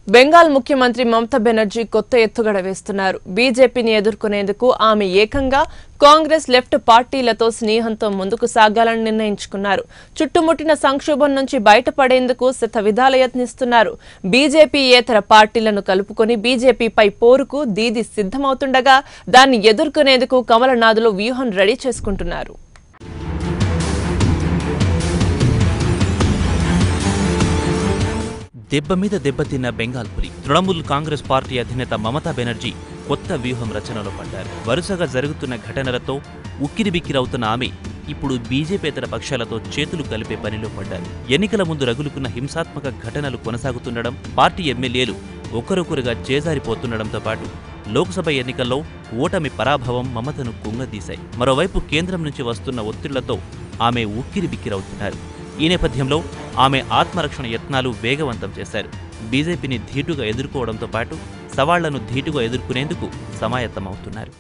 బెంగాల్ ముఖ్యమంత్రి మమతా బెనర్జీ కొత్త ఎత్తుగడ వేస్తున్నారు బీజేపీని ఎదుర్కొనేందుకు ఆమె ఏకంగా కాంగ్రెస్ లెఫ్ట్ పార్టీలతో స్నేహంతో ముందుకు సాగాలని నిర్ణయించుకున్నారు చుట్టుముట్టిన సంక్షోభం నుంచి బయటపడేందుకు శత విధాల యత్నిస్తున్నారు బీజేపీ ఏతర పార్టీలను కలుపుకొని బీజేపీపై పోరుకు దీది సిద్ధమవుతుండగా దాన్ని ఎదుర్కొనేందుకు కమలనాథులు వ్యూహం రెడీ చేసుకుంటున్నారు దెబ్బ మీద దెబ్బతిన్న బెంగాల్ పులి తృణమూల్ కాంగ్రెస్ పార్టీ అధినేత మమతా బెనర్జీ కొత్త వ్యూహం రచనలో పడ్డారు వరుసగా జరుగుతున్న ఘటనలతో ఉక్కిరిబిక్కిరవుతున్న ఆమె ఇప్పుడు బీజేపీతర పక్షాలతో చేతులు కలిపే పనిలో పడ్డారు ఎన్నికల ముందు రగులుకున్న హింసాత్మక ఘటనలు కొనసాగుతుండడం పార్టీ ఎమ్మెల్యేలు ఒకరొకరుగా చేజారిపోతుండడంతో పాటు లోక్సభ ఎన్నికల్లో ఓటమి పరాభవం మమతను కుంగదీశాయి మరోవైపు కేంద్రం నుంచి వస్తున్న ఒత్తిళ్లతో ఆమె ఉక్కిరిబిక్కిరవుతున్నారు ఈ నేపథ్యంలో ఆమె ఆత్మరక్షణ యత్నాలు వేగవంతం చేశారు బీజేపీని ధీటుగా ఎదుర్కోవడంతో పాటు సవాళ్లను ధీటుగా ఎదుర్కొనేందుకు సమాయత్తమవుతున్నారు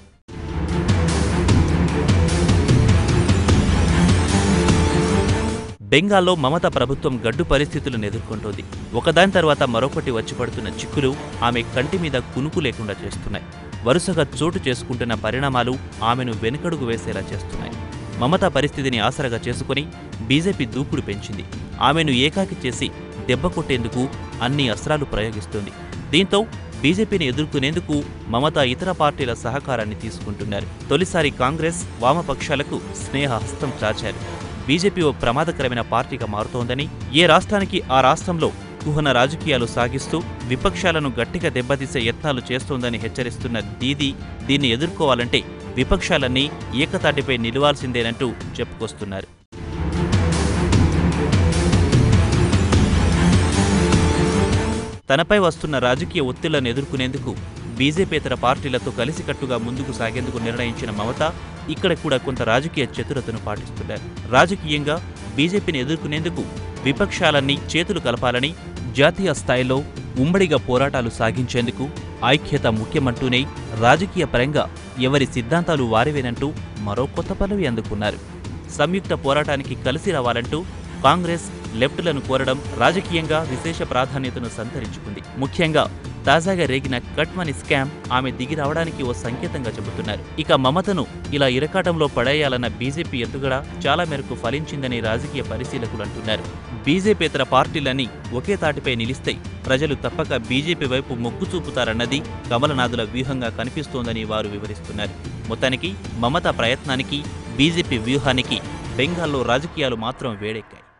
బెంగాల్లో మమత ప్రభుత్వం గడ్డు పరిస్థితులను ఎదుర్కొంటోంది ఒకదాని తర్వాత మరొకటి వచ్చి పడుతున్న చిక్కులు ఆమె కంటి మీద కునుకు లేకుండా చేస్తున్నాయి వరుసగా చోటు చేసుకుంటున్న పరిణామాలు ఆమెను వెనుకడుగు వేసేలా చేస్తున్నాయి మమత పరిస్థితిని ఆసరగా చేసుకుని బీజేపీ దూకుడు పెంచింది ఆమెను ఏకాకి చేసి దెబ్బ కొట్టేందుకు అన్ని అస్త్రాలు ప్రయోగిస్తోంది దీంతో బీజేపీని ఎదుర్కొనేందుకు మమత ఇతర పార్టీల సహకారాన్ని తీసుకుంటున్నారు తొలిసారి కాంగ్రెస్ వామపక్షాలకు స్నేహహస్తం చాచారు బీజేపీ ఓ ప్రమాదకరమైన పార్టీగా మారుతోందని ఏ రాష్ట్రానికి ఆ రాష్ట్రంలో కుహన రాజకీయాలు సాగిస్తూ విపక్షాలను గట్టిగా దెబ్బతీసే యత్నాలు చేస్తోందని హెచ్చరిస్తున్న దీది దీన్ని ఎదుర్కోవాలంటే విపక్షాలన్నీ ఏకతాటిపై నిలవాల్సిందేనంటూ చెప్పుకొస్తున్నారు తనపై వస్తున్న రాజకీయ ఒత్తిళ్లను ఎదుర్కొనేందుకు బీజేపీతర పార్టీలతో కలిసికట్టుగా ముందుకు సాగేందుకు నిర్ణయించిన మమత ఇక్కడ కూడా కొంత రాజకీయ చతురతను పాటిస్తున్నారు రాజకీయంగా బీజేపీని ఎదుర్కొనేందుకు విపక్షాలన్నీ చేతులు కలపాలని జాతీయ స్థాయిలో ఉమ్మడిగా పోరాటాలు సాగించేందుకు ఐక్యత ముఖ్యమంటూనే రాజకీయ పరంగా ఎవరి సిద్ధాంతాలు వారివేనంటూ మరో కొత్త పదవి అందుకున్నారు సంయుక్త పోరాటానికి కలిసి రావాలంటూ కాంగ్రెస్ లెఫ్ట్లను కోరడం రాజకీయంగా విశేష ప్రాధాన్యతను సంతరించుకుంది ముఖ్యంగా తాజాగా రేగిన కట్మని స్కామ్ ఆమె దిగి రావడానికి ఓ సంకేతంగా చెబుతున్నారు ఇక మమతను ఇలా ఇరకాటంలో పడేయాలన్న బీజేపీ ఎత్తుగడ చాలా మేరకు ఫలించిందని రాజకీయ పరిశీలకులు అంటున్నారు బీజేపీతర పార్టీలన్నీ ఒకే తాటిపై నిలిస్తే ప్రజలు తప్పక బీజేపీ వైపు మొగ్గు చూపుతారన్నది కమలనాథుల వ్యూహంగా కనిపిస్తోందని వారు వివరిస్తున్నారు మొత్తానికి మమత ప్రయత్నానికి బీజేపీ వ్యూహానికి బెంగాల్లో రాజకీయాలు మాత్రం వేడెక్కాయి